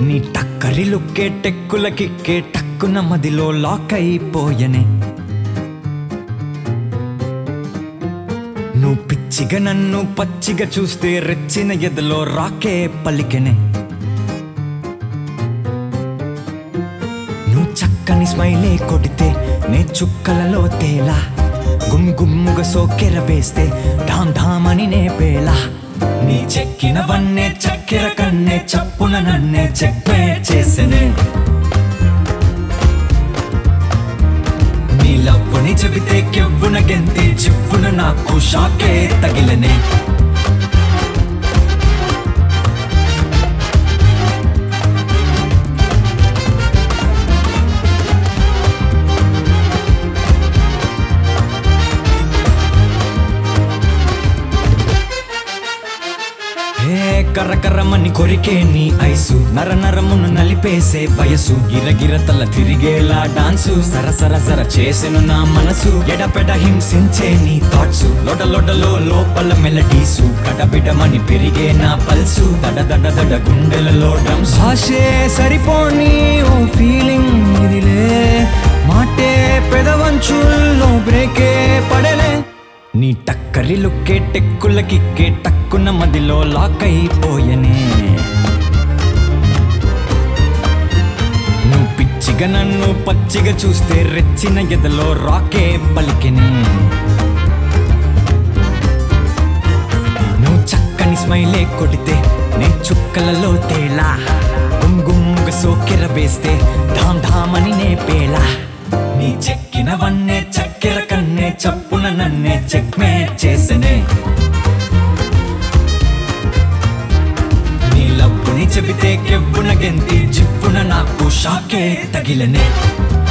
నీ టక్కరి లుక్కే టెక్కుల కిక్కే టక్కున మదిలో లాక్ అయిపోయనే నువ్వు పిచ్చిగా నన్ను పచ్చిగా చూస్తే రెచ్చిన ఎదలో రాకే పలికెనే నువ్వు చక్కని స్మైలే కొడితే నే చుక్కలలో తేలా గుమ్ గుమ్ముగా సోకెర వేస్తే ఢామ్ ఢామ్ అని నే పేలా నీ చెక్కిన వన్నే చక్కెర కన్నే చప్పున నన్నే చెక్కే చేసెనే నీ లవ్వుని చెబితే కెవ్వున గెంతి చివ్వున నాకు షాకే తగిలనే హే కర్ర కర్రమని కొరికే నీ ఐసు నర నరమును నలిపేసే వయసు గిరగిర తల తిరిగేలా డాన్సు సర సర సర చేసెను నా మనసు ఎడపెడ హింసించే నీ థాట్స్ లొడ లొడలో లోపల మెలడీసు కటబిడమని పెరిగే నా పల్సు దడ దడ దడ గుండెలలో డ్రమ్స్ భాషే సరిపోని ఓ ఫీలింగ్ ఇదిలే మాటే పెదవంచుల్లో బ్రేకే పడలే నీ టక్కరి లుక్కే టెక్కుల కిక్కే టక్కున మదిలో లాక్ అయిపోయనే నువ్వు పిచ్చిగా నన్ను పచ్చిగా చూస్తే రెచ్చిన ఎదలో రాకే పలికెనే నువ్వు చక్కని స్మైలే కొడితే నే చుక్కలలో తేలా గుమ్గుమ్ముగా సోకెర వేస్తే ఢామ్ ఢామ్ అని నే పేలా నీ చెక్కిన వన్నే చక్కెర కన్నే చప్పున నన్నే చెక్మే చేసనే నీ లవ్వుని చెబితే కెవ్వున గెంతి చిప్పున నాకు షాకే తగిలనే